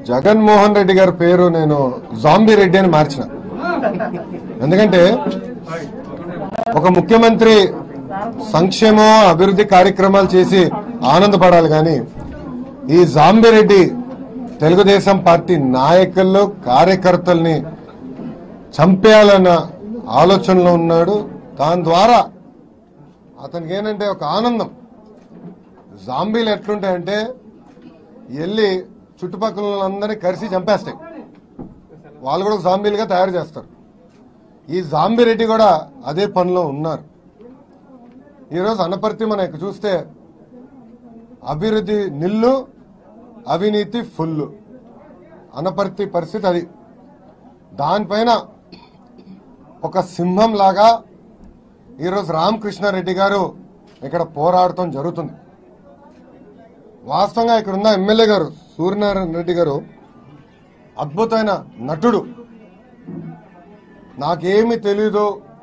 జగన్మోహన్ రెడ్డి గారి పేరు నేను జాంబీ రెడ్డి అని మార్చిన ఎందుకంటే ఒక ముఖ్యమంత్రి సంక్షేమం అభివృద్ధి కార్యక్రమాలు చేసి ఆనందపడాలి కానీ ఈ జాంబీ రెడ్డి తెలుగుదేశం పార్టీ నాయకుల్లో కార్యకర్తల్ని చంపేయాలన్న ఆలోచనలో ఉన్నాడు దాని ద్వారా అతనికి ఏంటంటే ఒక ఆనందం జాంబీలు ఎట్లుంటాయంటే వెళ్ళి చుట్టుపక్కల వాళ్ళందరినీ కరిసి చంపేస్తాయి వాళ్ళు కూడా జాంబీలుగా తయారు చేస్తారు ఈ జాంబీ రెడ్డి కూడా అదే పనిలో ఉన్నారు ఈరోజు అనపర్తి మనం ఇక్కడ చూస్తే అభివృద్ధి నిల్లు అవినీతి ఫుల్ అనపర్తి పరిస్థితి అది దానిపైన ఒక సింహం లాగా ఈరోజు రామకృష్ణారెడ్డి గారు ఇక్కడ పోరాడటం జరుగుతుంది వాస్తవంగా ఇక్కడ ఉన్న ఎమ్మెల్యే గారు సూర్యనారాయణ రెడ్డి గారు అద్భుతమైన నటుడు నాకేమి తెలీదు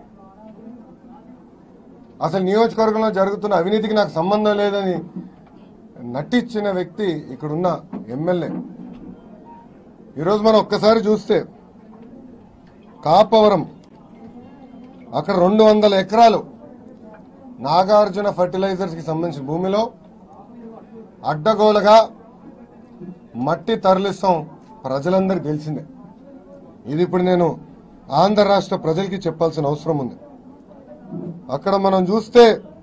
అసలు నియోజకవర్గంలో జరుగుతున్న అవినీతికి నాకు సంబంధం లేదని నటించిన వ్యక్తి ఇక్కడున్న ఎమ్మెల్యే ఈరోజు మనం ఒక్కసారి చూస్తే కాపవరం అక్కడ రెండు వందల ఎకరాలు నాగార్జున ఫర్టిలైజర్స్ కి సంబంధించిన భూమిలో అడ్డగోలుగా మట్టి తరలిస్తాం ప్రజలందరికీ తెలిసిందే ఇది ఇప్పుడు నేను ఆంధ్ర రాష్ట్ర ప్రజలకి చెప్పాల్సిన అవసరం ఉంది అక్కడ మనం చూస్తే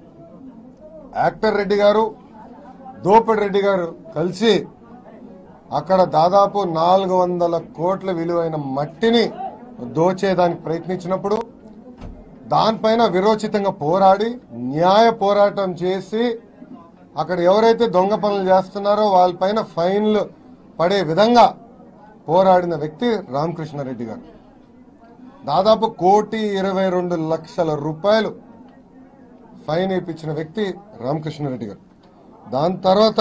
యాక్టర్ రెడ్డి గారు దోపిడి రెడ్డి గారు కలిసి అక్కడ దాదాపు నాలుగు వందల కోట్ల విలువైన మట్టిని దోచేదానికి ప్రయత్నించినప్పుడు దానిపైన విరోచితంగా పోరాడి న్యాయ పోరాటం చేసి అక్కడ ఎవరైతే దొంగ పనులు చేస్తున్నారో వాళ్ళపైన ఫైన్లు పడే విధంగా పోరాడిన వ్యక్తి రామకృష్ణారెడ్డి గారు దాదాపు కోటి ఇరవై రెండు లక్షల రూపాయలు ఫైన్ వేయించిన వ్యక్తి రామకృష్ణారెడ్డి గారు దాని తర్వాత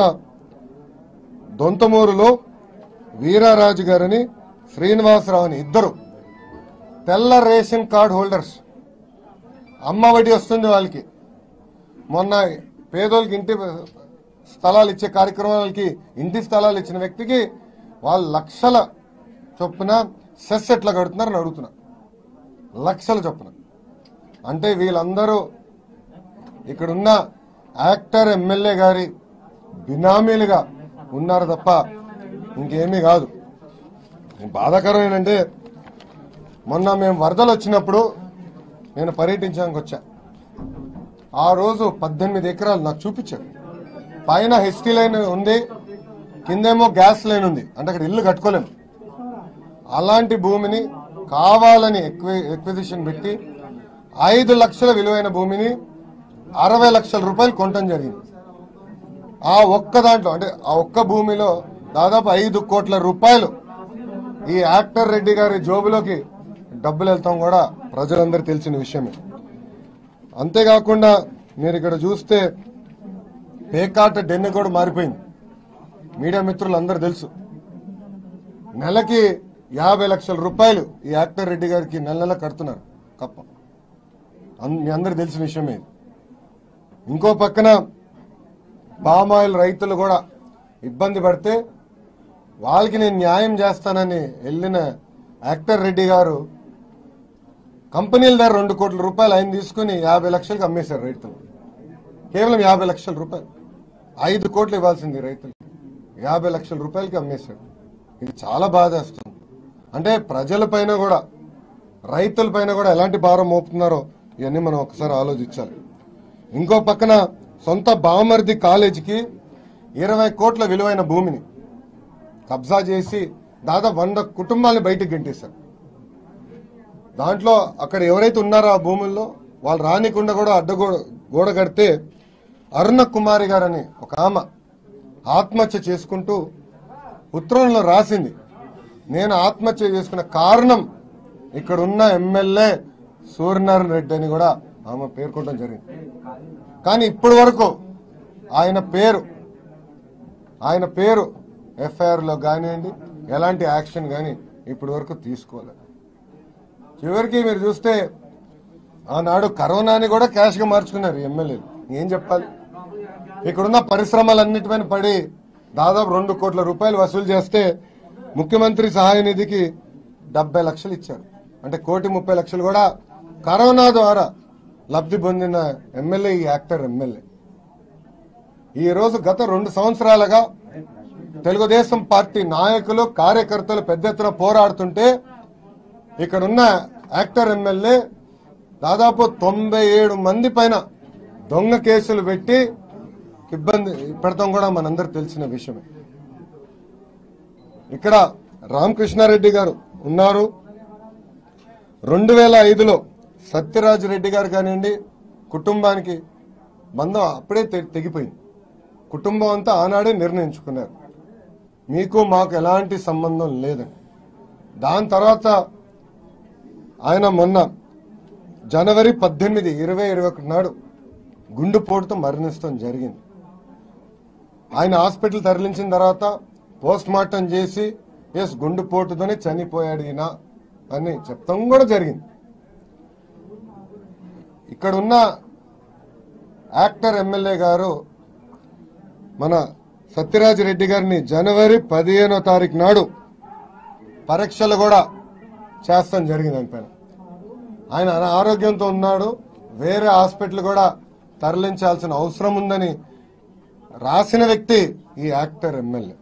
దొంతమూరులో వీరారాజు గారని శ్రీనివాసరావు అని ఇద్దరు తెల్ల రేషన్ కార్డ్ హోల్డర్స్ అమ్మ వడ్డీ వస్తుంది వాళ్ళకి మొన్న పేదోళ్ళకి ఇంటి స్థలాలు ఇచ్చే కార్యక్రమాలకి ఇంటి స్థలాలు ఇచ్చిన వ్యక్తికి వాళ్ళు లక్షల చొప్పున సెస్ ఎట్లా కడుతున్నారని అడుగుతున్నా లక్షల చొప్పున అంటే వీళ్ళందరూ ఇక్కడున్న యాక్టర్ ఎమ్మెల్యే గారి బినామీలుగా ఉన్నారు తప్ప ఇంకేమీ కాదు బాధాకరం ఏంటంటే మొన్న మేము వరదలు వచ్చినప్పుడు నేను పర్యటించడానికి వచ్చా ఆ రోజు పద్దెనిమిది ఎకరాలు నాకు చూపించారు పైన హెచ్టీ లైన్ ఉంది కిందేమో గ్యాస్ లైన్ ఉంది అంటే అక్కడ ఇల్లు కట్టుకోలేము అలాంటి భూమిని కావాలని ఎక్వి- ఎక్విజిషన్ పెట్టి ఐదు లక్షల విలువైన భూమిని అరవై లక్షల రూపాయలు కొనటం జరిగింది ఆ ఒక్క దాంట్లో అంటే ఆ ఒక్క భూమిలో దాదాపు ఐదు కోట్ల రూపాయలు ఈ యాక్టర్ రెడ్డి గారి జోబులోకి డబ్బులు వెళ్తాం కూడా ప్రజలందరూ తెలిసిన విషయమే అంతేకాకుండా మీరు ఇక్కడ చూస్తే పేకాట డెన్ను కూడా మారిపోయింది మీడియా మిత్రులు అందరూ తెలుసు నెలకి యాభై లక్షల రూపాయలు ఈ యాక్టర్ రెడ్డి గారికి నెల నెల కడుతున్నారు కప్ప అన్- మీ అందరు తెలిసిన విషయమే ఇది ఇంకో పక్కన పామాయిల్ రైతులు కూడా ఇబ్బంది పడితే వాళ్ళకి నేను న్యాయం చేస్తానని వెళ్ళిన యాక్టర్ రెడ్డి గారు కంపెనీల దగ్గర రెండు కోట్ల రూపాయలు ఆయన తీసుకుని యాభై లక్షలకు అమ్మేశారు రైతులు కేవలం యాభై లక్షల రూపాయలు ఐదు కోట్లు ఇవ్వాల్సింది రైతులు యాభై లక్షల రూపాయలకి అమ్మేశాడు ఇది చాలా బాధేస్తుంది అంటే ప్రజల పైన కూడా రైతుల పైన కూడా ఎలాంటి భారం మోపుతున్నారో ఇవన్నీ మనం ఒకసారి ఆలోచించాలి ఇంకో పక్కన సొంత బామర్ది కాలేజీకి ఇరవై కోట్ల విలువైన భూమిని కబ్జా చేసి దాదాపు వంద కుటుంబాలను బయటకు గెంటేశారు దాంట్లో అక్కడ ఎవరైతే ఉన్నారో ఆ భూముల్లో వాళ్ళు రానికుండా కూడా అడ్డగో గోడ కడితే అరుణ కుమారి గారని ఒక ఆమె ఆత్మహత్య చేసుకుంటూ ఉత్తరంలో రాసింది నేను ఆత్మహత్య చేసుకున్న కారణం ఇక్కడ ఉన్న ఎమ్మెల్యే సూర్యనారాయణ రెడ్డి అని కూడా ఆమె పేర్కొనడం జరిగింది కానీ ఇప్పటి వరకు ఆయన పేరు ఆయన పేరు ఎఫ్ఐఆర్ లో కానివ్వండి ఎలాంటి యాక్షన్ కానీ ఇప్పటి వరకు తీసుకోలేదు చివరికి మీరు చూస్తే ఆనాడు కరోనాని కూడా క్యాష్ గా మార్చుకున్నారు ఈ ఎమ్మెల్యేలు ఏం చెప్పాలి ఇక్కడున్న పరిశ్రమలన్నిటిపైన పడి దాదాపు రెండు కోట్ల రూపాయలు వసూలు చేస్తే ముఖ్యమంత్రి సహాయ నిధికి డెబ్బై లక్షలు ఇచ్చారు అంటే కోటి ముప్పై లక్షలు కూడా కరోనా ద్వారా లబ్ధి పొందిన ఎమ్మెల్యే ఈ యాక్టర్ ఎమ్మెల్యే ఈ రోజు గత రెండు సంవత్సరాలుగా తెలుగుదేశం పార్టీ నాయకులు కార్యకర్తలు పెద్ద ఎత్తున పోరాడుతుంటే ఇక్కడున్న యాక్టర్ ఎమ్మెల్యే దాదాపు తొంభై ఏడు మంది పైన దొంగ కేసులు పెట్టి ఇబ్బంది పెడతాం కూడా మనందరికి తెలిసిన విషయమే ఇక్కడ రామకృష్ణారెడ్డి గారు ఉన్నారు రెండు వేల ఐదులో సత్యరాజ్ రెడ్డి గారు కానివ్వండి కుటుంబానికి బంధం అప్పుడే తె- తెగిపోయింది కుటుంబం అంతా ఆనాడే నిర్ణయించుకున్నారు మీకు మాకు ఎలాంటి సంబంధం లేదని దాని తర్వాత ఆయన మొన్న జనవరి పద్దెనిమిది ఇరవై ఇరవై ఒకటి నాడు గుండెపోటుతో మరణించడం జరిగింది ఆయన హాస్పిటల్ తరలించిన తర్వాత పోస్ట్ మార్టం చేసి ఎస్ గుండెపోటుతోనే చనిపోయాడు ఈయన అని చెప్తాం కూడా జరిగింది ఇక్కడ ఉన్న యాక్టర్ ఎమ్మెల్యే గారు మన సత్యరాజ్ రెడ్డి గారిని జనవరి పదిహేనో తారీఖు నాడు పరీక్షలు కూడా చేస్తాం జరిగింది ఆయన పైన ఆయన అనారోగ్యంతో ఉన్నాడు వేరే హాస్పిటల్ కూడా తరలించాల్సిన అవసరం ఉందని రాసిన వ్యక్తి ఈ యాక్టర్ ఎమ్మెల్యే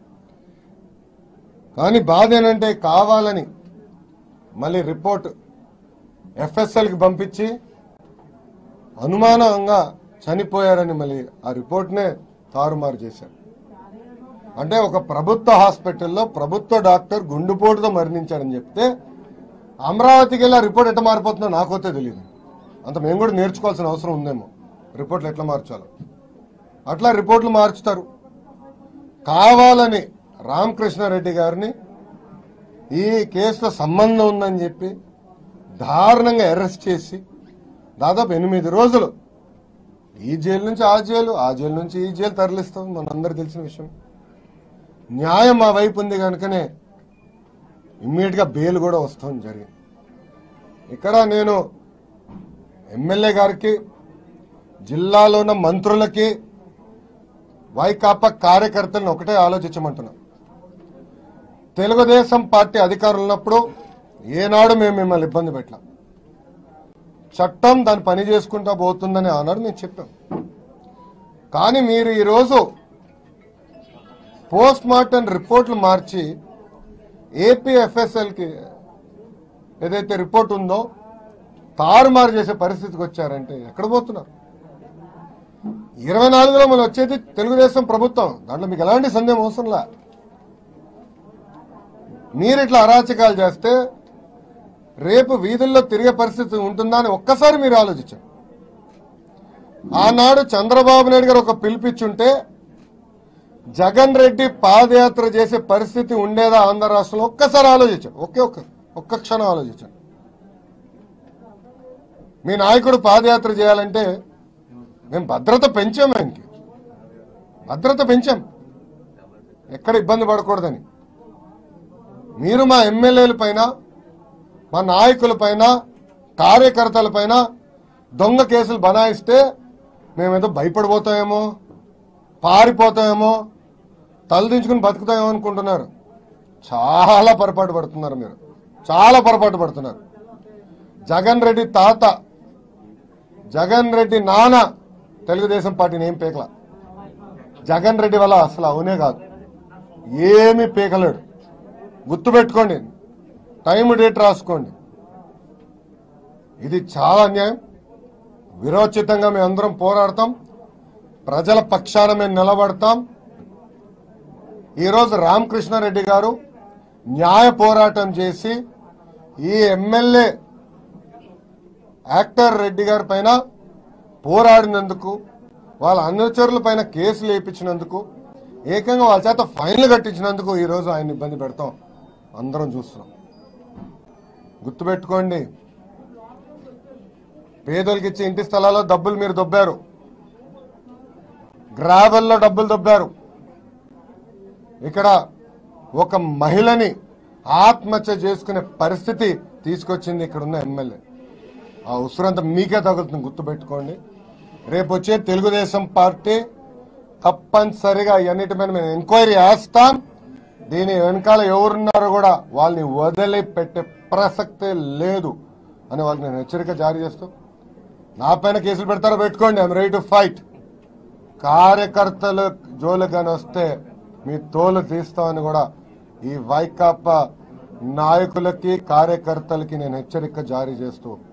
కానీ బాధ ఏంటంటే కావాలని మళ్ళీ రిపోర్ట్ ఎఫ్ఎస్ఎల్కి పంపించి అనుమానంగా చనిపోయారని మళ్ళీ ఆ రిపోర్ట్నే తారుమారు చేశారు అంటే ఒక ప్రభుత్వ హాస్పిటల్లో ప్రభుత్వ డాక్టర్ గుండెపోటుతో మరణించాడని చెప్తే అమరావతికి వెళ్ళి ఆ రిపోర్ట్ ఎట్లా మారిపోతుందో నాకైతే తెలియదు అంత మేము కూడా నేర్చుకోవాల్సిన అవసరం ఉందేమో రిపోర్ట్లు ఎట్లా మార్చాలో అట్లా రిపోర్ట్లు మార్చుతారు కావాలని రామకృష్ణారెడ్డి గారిని ఈ కేసులో సంబంధం ఉందని చెప్పి దారుణంగా అరెస్ట్ చేసి దాదాపు ఎనిమిది రోజులు ఈ జైలు నుంచి ఆ జైలు ఆ జైలు నుంచి ఈ జైలు తరలిస్తాం మనందరూ తెలిసిన విషయం న్యాయం మా వైపు ఉంది కనుకనే ఇమ్మీడియట్ గా బెయిల్ కూడా వస్తాం జరిగింది ఇక్కడ నేను ఎమ్మెల్యే గారికి జిల్లాలో ఉన్న మంత్రులకి వైకాపా కార్యకర్తలను ఒకటే ఆలోచించమంటున్నాం తెలుగుదేశం పార్టీ అధికారులు ఉన్నప్పుడు ఏనాడు మేము మిమ్మల్ని ఇబ్బంది పెట్టాం చట్టం దాని పని చేసుకుంటా పోతుందని ఆనాడు మేము చెప్పాం కానీ మీరు ఈరోజు పోస్ట్ మార్టం రిపోర్ట్లు మార్చి ఏపీఎఫ్ఎస్ఎల్కి ఏదైతే రిపోర్ట్ ఉందో తారుమారు చేసే పరిస్థితికి వచ్చారంటే ఎక్కడ పోతున్నారు ఇరవై నాలుగులో మనం వచ్చేది తెలుగుదేశం ప్రభుత్వం దాంట్లో మీకు ఎలాంటి సందేహం అవసరంలా మీరు ఇట్లా అరాచకాలు చేస్తే రేపు వీధుల్లో తిరిగే పరిస్థితి ఉంటుందా అని ఒక్కసారి మీరు ఆలోచించారు ఆనాడు చంద్రబాబు నాయుడు గారు ఒక పిలిపిచ్చుంటే జగన్ రెడ్డి పాదయాత్ర చేసే పరిస్థితి ఉండేదా ఆంధ్ర రాష్ట్రంలో ఒక్కసారి ఆలోచించాడు ఒకే ఒక్క ఒక్క క్షణం ఆలోచించాడు మీ నాయకుడు పాదయాత్ర చేయాలంటే మేము భద్రత పెంచాం ఆయనకి భద్రత పెంచాం ఎక్కడ ఇబ్బంది పడకూడదని మీరు మా ఎమ్మెల్యేల పైన మా నాయకుల పైన కార్యకర్తల పైన దొంగ కేసులు బనాయిస్తే మేమేదో భయపడిపోతామేమో పారిపోతామేమో తలదించుకుని బతుకుతామేమో అనుకుంటున్నారు చాలా పొరపాటు పడుతున్నారు మీరు చాలా పొరపాటు పడుతున్నారు జగన్ రెడ్డి తాత జగన్ రెడ్డి నాన్న తెలుగుదేశం పార్టీని ఏం పీకల జగన్ రెడ్డి వల్ల అసలు అవునే కాదు ఏమీ పీకలేడు గుర్తుపెట్టుకోండి టైం డేట్ రాసుకోండి ఇది చాలా అన్యాయం విరోచితంగా మేము అందరం పోరాడతాం ప్రజల పక్షాన మేము నిలబడతాం ఈరోజు రామకృష్ణారెడ్డి గారు న్యాయ పోరాటం చేసి ఈ ఎమ్మెల్యే యాక్టర్ రెడ్డి గారి పైన పోరాడినందుకు వాళ్ళ అనుచరుల పైన కేసులు వేయించినందుకు ఏకంగా వాళ్ళ చేత ఫైన్లు కట్టించినందుకు ఈరోజు ఆయన ఇబ్బంది పెడతాం అందరం చూస్తున్నాం గుర్తుపెట్టుకోండి పేదోళ్ళకి ఇచ్చే ఇంటి స్థలాల్లో డబ్బులు మీరు దొబ్బారు గ్రావెల్లో డబ్బులు దొబ్బారు ఇక్కడ ఒక మహిళని ఆత్మహత్య చేసుకునే పరిస్థితి తీసుకొచ్చింది ఇక్కడ ఉన్న ఎమ్మెల్యే ఆ ఉసురంతా మీకే తగులుతుంది గుర్తుపెట్టుకోండి రేపు వచ్చే తెలుగుదేశం పార్టీ తప్పనిసరిగా ఇవన్నిటి మీద మేము ఎంక్వైరీ చేస్తాం దీని వెనకాల ఎవరున్నారో కూడా వాళ్ళని వదిలిపెట్టే ప్రసక్తే లేదు అని వాళ్ళకి నేను హెచ్చరిక జారీ చేస్తూ నా పైన కేసులు పెడతారో పెట్టుకోండి ఐఎమ్ రెడీ టు ఫైట్ కార్యకర్తలు జోలికి కానీ వస్తే మీ తోలు తీస్తామని కూడా ఈ వైకాపా నాయకులకి కార్యకర్తలకి నేను హెచ్చరిక జారీ చేస్తూ